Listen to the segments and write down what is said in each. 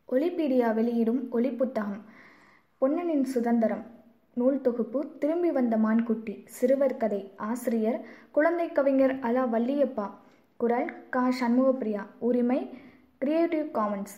ஒலிபீடியா வெளியிடும் ஒலிப்புத்தகம் பொன்னனின் சுதந்திரம் நூல் தொகுப்பு திரும்பி வந்த மான்குட்டி சிறுவர் கதை ஆசிரியர் குழந்தை கவிஞர் அலா வள்ளியப்பா குரல் கா சண்முகப்பிரியா உரிமை கிரியேட்டிவ் காமன்ஸ்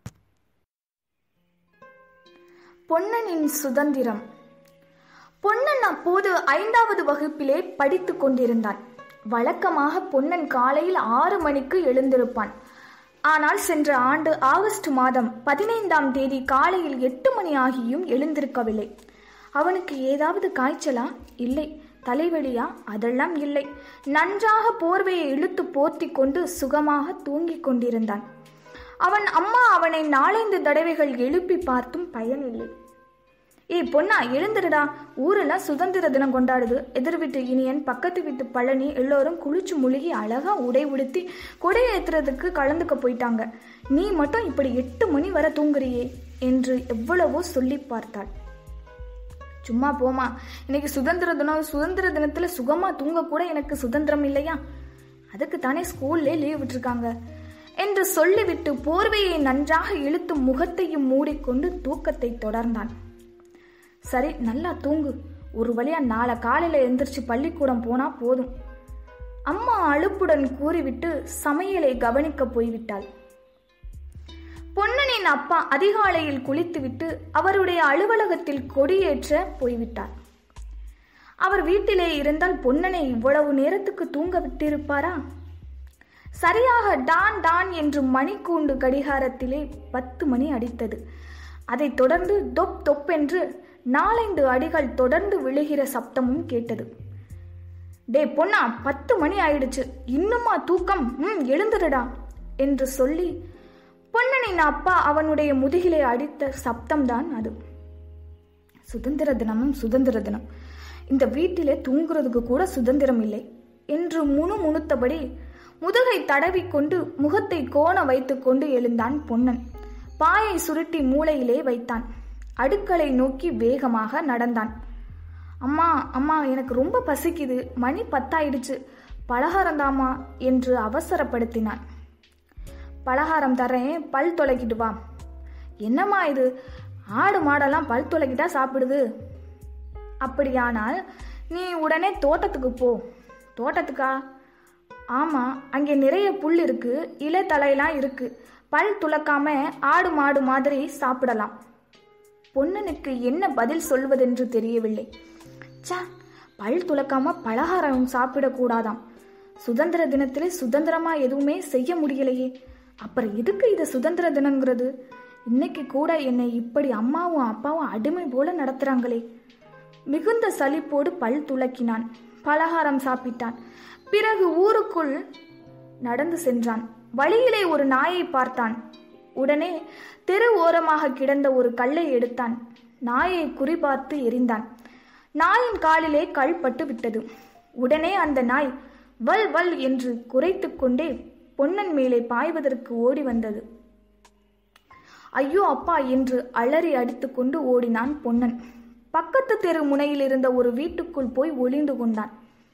பொன்னனின் சுதந்திரம் பொன்னன் அப்போது ஐந்தாவது வகுப்பிலே படித்துக் கொண்டிருந்தான் வழக்கமாக பொன்னன் காலையில் ஆறு மணிக்கு எழுந்திருப்பான் ஆனால் சென்ற ஆண்டு ஆகஸ்ட் மாதம் பதினைந்தாம் தேதி காலையில் எட்டு மணி ஆகியும் எழுந்திருக்கவில்லை அவனுக்கு ஏதாவது காய்ச்சலா இல்லை தலைவலியா அதெல்லாம் இல்லை நன்றாக போர்வையை இழுத்து போர்த்தி கொண்டு சுகமாக தூங்கிக் கொண்டிருந்தான் அவன் அம்மா அவனை நாலைந்து தடவைகள் எழுப்பி பார்த்தும் பயனில்லை ஏய் பொண்ணா எழுந்துடுடா ஊரெல்லாம் சுதந்திர தினம் கொண்டாடுது எதிர் வீட்டு இனியன் பக்கத்து வீட்டு பழனி எல்லோரும் குளிச்சு முழுகி அழகா உடை உடுத்தி கொடை ஏத்துறதுக்கு கலந்துக்க போயிட்டாங்க நீ மட்டும் இப்படி எட்டு மணி வரை தூங்குறியே என்று எவ்வளவோ சொல்லி பார்த்தாள் சும்மா போமா இன்னைக்கு சுதந்திர தினம் சுதந்திர தினத்துல சுகமா தூங்க கூட எனக்கு சுதந்திரம் இல்லையா அதுக்கு தானே ஸ்கூல்லே லீவ் விட்டுருக்காங்க என்று சொல்லிவிட்டு போர்வையை நன்றாக இழுத்து முகத்தையும் மூடிக்கொண்டு தூக்கத்தை தொடர்ந்தான் சரி நல்லா தூங்கு ஒரு வழியா நாளை காலையில எந்திரிச்சு பள்ளிக்கூடம் போனா போதும் அம்மா அழுப்புடன் கூறிவிட்டு சமையலை கவனிக்க போய்விட்டாள் பொன்னனின் அப்பா அதிகாலையில் குளித்துவிட்டு அவருடைய அலுவலகத்தில் கொடியேற்ற போய்விட்டார் அவர் வீட்டிலே இருந்தால் பொன்னனை இவ்வளவு நேரத்துக்கு தூங்க விட்டிருப்பாரா சரியாக டான் டான் என்று மணிக்கூண்டு கடிகாரத்திலே பத்து மணி அடித்தது அதைத் தொடர்ந்து தொப் தொப் என்று நாலைந்து அடிகள் தொடர்ந்து விழுகிற சப்தமும் கேட்டது டே பொண்ணா பத்து மணி ஆயிடுச்சு இன்னுமா தூக்கம் ம் எழுந்துடுடா என்று சொல்லி பொன்னனின் அப்பா அவனுடைய முதுகிலே அடித்த சப்தம்தான் அது சுதந்திர தினமும் சுதந்திர தினம் இந்த வீட்டிலே தூங்குறதுக்கு கூட சுதந்திரம் இல்லை என்று முணு முணுத்தபடி முதுகை தடவிக்கொண்டு முகத்தை கோண வைத்துக்கொண்டு எழுந்தான் பொன்னன் பாயை சுருட்டி மூளையிலே வைத்தான் அடுக்களை நோக்கி வேகமாக நடந்தான் அம்மா அம்மா எனக்கு ரொம்ப பசிக்குது மணி பத்தாயிடுச்சு பலகாரம் தாமா என்று அவசரப்படுத்தினான் பலகாரம் தரேன் பல் தொலைக்கிட்டு வா என்னம்மா இது ஆடு மாடெல்லாம் பல் தொலைக்கிட்டா சாப்பிடுது அப்படியானால் நீ உடனே தோட்டத்துக்கு போ தோட்டத்துக்கா ஆமாம் அங்கே நிறைய புல் இருக்கு இலை தலையெல்லாம் இருக்கு பல் துளக்காம ஆடு மாடு மாதிரி சாப்பிடலாம் பொன்னனுக்கு என்ன பதில் சொல்வதென்று தெரியவில்லை ச பல் துளக்காம பலகாரம் சாப்பிடக்கூடாதாம் சுதந்திர தினத்திலே சுதந்திரமா எதுவுமே செய்ய முடியலையே அப்புறம் எதுக்கு இது சுதந்திர தினங்கிறது இன்னைக்கு கூட என்னை இப்படி அம்மாவும் அப்பாவும் அடிமை போல நடத்துறாங்களே மிகுந்த சலிப்போடு பல் துளக்கினான் பலகாரம் சாப்பிட்டான் பிறகு ஊருக்குள் நடந்து சென்றான் வழியிலே ஒரு நாயை பார்த்தான் உடனே தெரு ஓரமாக கிடந்த ஒரு கல்லை எடுத்தான் நாயை குறிபார்த்து எரிந்தான் நாயின் காலிலே கல் பட்டு விட்டது உடனே அந்த நாய் வல் வல் என்று குறைத்து கொண்டே பொன்னன் மேலே பாய்வதற்கு ஓடி வந்தது ஐயோ அப்பா என்று அலறி அடித்துக்கொண்டு ஓடினான் பொன்னன் பக்கத்து தெரு முனையில் இருந்த ஒரு வீட்டுக்குள் போய் ஒளிந்து கொண்டான்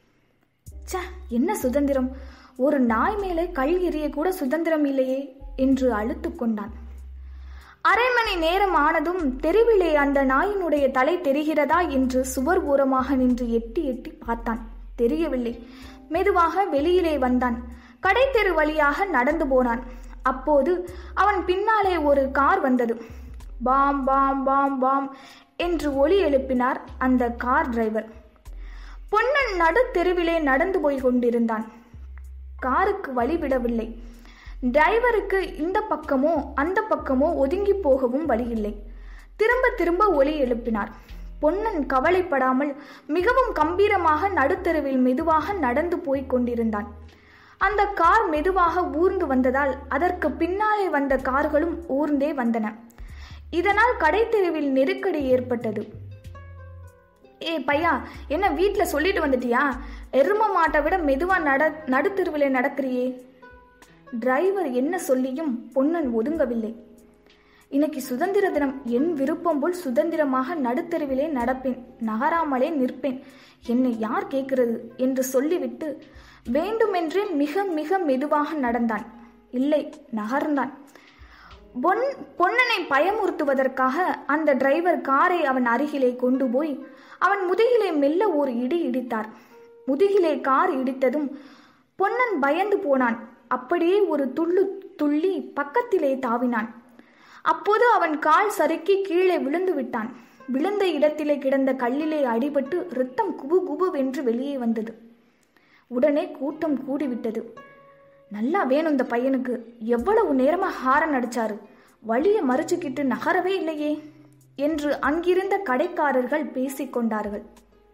ச என்ன சுதந்திரம் ஒரு நாய் மேலே கல் எறிய கூட சுதந்திரம் இல்லையே என்று அழுத்து கொண்டான் அரை மணி நேரம் ஆனதும் தெருவிலே அந்த நாயினுடைய தலை தெரிகிறதா என்று சுவர் ஓரமாக நின்று எட்டி எட்டி பார்த்தான் தெரியவில்லை மெதுவாக வெளியிலே வந்தான் கடை தெரு வழியாக நடந்து போனான் அப்போது அவன் பின்னாலே ஒரு கார் வந்தது பாம் பாம் பாம் பாம் என்று ஒலி எழுப்பினார் அந்த கார் டிரைவர் பொன்னன் நடு தெருவிலே நடந்து போய் கொண்டிருந்தான் காருக்கு வழிவிடவில்லை டிரைவருக்கு இந்த பக்கமோ அந்த பக்கமோ ஒதுங்கி போகவும் வழியில்லை திரும்ப திரும்ப ஒலி எழுப்பினார் பொன்னன் கவலைப்படாமல் மிகவும் கம்பீரமாக நடுத்தெருவில் மெதுவாக நடந்து போய் கொண்டிருந்தான் அந்த கார் மெதுவாக ஊர்ந்து வந்ததால் அதற்கு பின்னாலே வந்த கார்களும் ஊர்ந்தே வந்தன இதனால் கடைத்தெருவில் நெருக்கடி ஏற்பட்டது ஏ பையா என்ன வீட்டில் சொல்லிட்டு வந்துட்டியா எரும மாட்டை விட மெதுவா நட நடுத்தெருவிலே நடக்கிறியே டிரைவர் என்ன சொல்லியும் பொன்னன் ஒதுங்கவில்லை இன்னைக்கு சுதந்திர தினம் என் விருப்பம் போல் சுதந்திரமாக நடுத்தெருவிலே நடப்பேன் நகராமலே நிற்பேன் என்னை யார் கேட்கிறது என்று சொல்லிவிட்டு வேண்டுமென்றே மிக மிக மெதுவாக நடந்தான் இல்லை நகர்ந்தான் பொன் பொன்னனை பயமுறுத்துவதற்காக அந்த டிரைவர் காரை அவன் அருகிலே கொண்டு போய் அவன் முதுகிலே மெல்ல ஒரு இடி இடித்தார் முதுகிலே கார் இடித்ததும் பொன்னன் பயந்து போனான் அப்படியே ஒரு துள்ளு துள்ளி பக்கத்திலே தாவினான் அப்போது அவன் கால் சறுக்கி கீழே விழுந்து விட்டான் விழுந்த இடத்திலே கிடந்த கல்லிலே அடிபட்டு ரத்தம் குபு குபுவென்று வெளியே வந்தது உடனே கூட்டம் கூடிவிட்டது நல்லா வேணும் இந்த பையனுக்கு எவ்வளவு நேரமா ஹாரன் அடிச்சாரு வழிய மறைச்சுக்கிட்டு நகரவே இல்லையே என்று அங்கிருந்த கடைக்காரர்கள் பேசிக் கொண்டார்கள்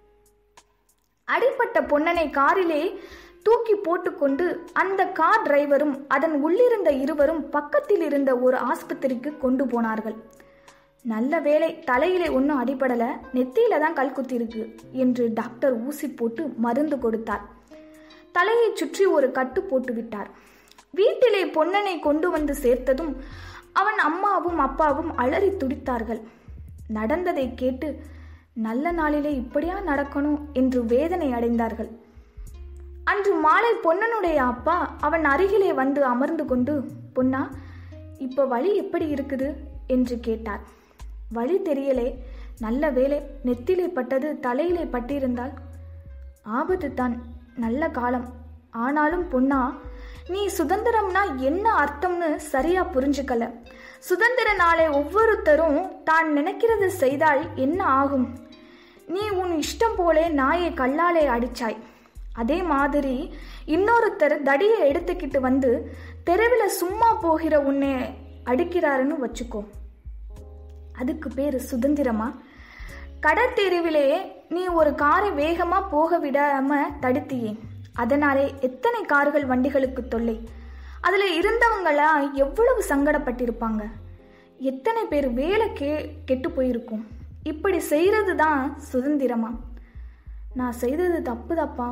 அடிப்பட்ட பொன்னனை காரிலே தூக்கி போட்டுக்கொண்டு அந்த கார் டிரைவரும் அதன் உள்ளிருந்த இருவரும் பக்கத்தில் இருந்த ஒரு ஆஸ்பத்திரிக்கு கொண்டு போனார்கள் நல்ல வேலை தலையிலே ஒன்றும் அடிபடல நெத்தியில தான் கல் குத்திருக்கு என்று டாக்டர் ஊசி போட்டு மருந்து கொடுத்தார் தலையை சுற்றி ஒரு கட்டு போட்டு விட்டார் வீட்டிலே பொன்னனை கொண்டு வந்து சேர்த்ததும் அவன் அம்மாவும் அப்பாவும் அலறி துடித்தார்கள் நடந்ததை கேட்டு நல்ல நாளிலே இப்படியா நடக்கணும் என்று வேதனை அடைந்தார்கள் அன்று மாலை பொன்னனுடைய அப்பா அவன் அருகிலே வந்து அமர்ந்து கொண்டு பொன்னா இப்ப வழி எப்படி இருக்குது என்று கேட்டார் வழி தெரியலே நல்ல வேலை நெத்திலே பட்டது தலையிலே பட்டிருந்தால் ஆபத்து தான் நல்ல காலம் ஆனாலும் பொன்னா நீ சுதந்திரம்னா என்ன அர்த்தம்னு சரியா புரிஞ்சுக்கல சுதந்திர நாளை ஒவ்வொருத்தரும் தான் நினைக்கிறது செய்தால் என்ன ஆகும் நீ உன் இஷ்டம் போலே நாயை கல்லாலே அடிச்சாய் அதே மாதிரி இன்னொருத்தர் தடியை எடுத்துக்கிட்டு வந்து தெருவில் சும்மா போகிற உன்னை அடிக்கிறாருன்னு வச்சுக்கோ அதுக்கு பேரு சுதந்திரமா கடற்தெருவிலே நீ ஒரு காரை வேகமா போக விடாம தடுத்தியே அதனாலே எத்தனை கார்கள் வண்டிகளுக்கு தொல்லை அதுல இருந்தவங்களா எவ்வளவு சங்கடப்பட்டிருப்பாங்க எத்தனை பேர் வேலை கே கெட்டு போயிருக்கும் இப்படி செய்யறது தான் சுதந்திரமா நான் செய்தது தப்பு தப்பா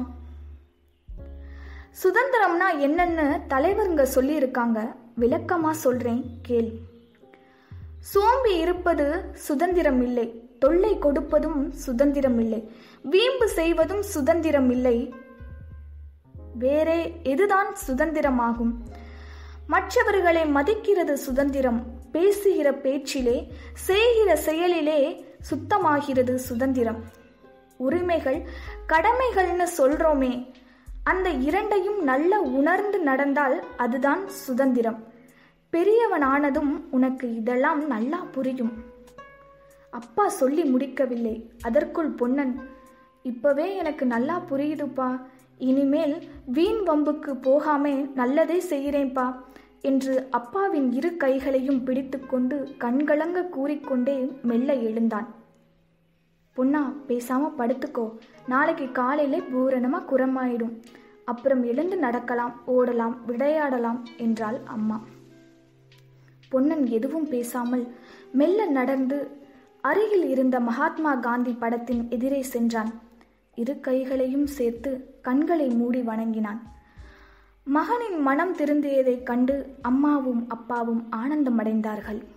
சுதந்திரம்னா என்னன்னு தலைவருங்க சொல்லியிருக்காங்க விளக்கமா சொல்றேன் கேள் சோம்பி இருப்பது சுதந்திரம் இல்லை தொல்லை கொடுப்பதும் சுதந்திரம் இல்லை வீம்பு செய்வதும் சுதந்திரம் இல்லை வேறே எதுதான் சுதந்திரமாகும் மற்றவர்களை மதிக்கிறது சுதந்திரம் பேசுகிற பேச்சிலே செய்கிற செயலிலே சுத்தமாகிறது சுதந்திரம் உரிமைகள் கடமைகள்னு சொல்றோமே அந்த இரண்டையும் நல்ல உணர்ந்து நடந்தால் அதுதான் சுதந்திரம் பெரியவனானதும் உனக்கு இதெல்லாம் நல்லா புரியும் அப்பா சொல்லி முடிக்கவில்லை அதற்குள் பொன்னன் இப்பவே எனக்கு நல்லா புரியுதுப்பா இனிமேல் வீண் வம்புக்கு போகாம நல்லதே செய்கிறேன்ப்பா என்று அப்பாவின் இரு கைகளையும் பிடித்துக்கொண்டு கண்கலங்க கூறிக்கொண்டே மெல்ல எழுந்தான் பொன்னா பேசாம படுத்துக்கோ நாளைக்கு காலையில பூரணமா குரமாயிடும் அப்புறம் எழுந்து நடக்கலாம் ஓடலாம் விளையாடலாம் என்றாள் அம்மா பொன்னன் எதுவும் பேசாமல் மெல்ல நடந்து அருகில் இருந்த மகாத்மா காந்தி படத்தின் எதிரே சென்றான் இரு கைகளையும் சேர்த்து கண்களை மூடி வணங்கினான் மகனின் மனம் திருந்தியதைக் கண்டு அம்மாவும் அப்பாவும் ஆனந்தமடைந்தார்கள்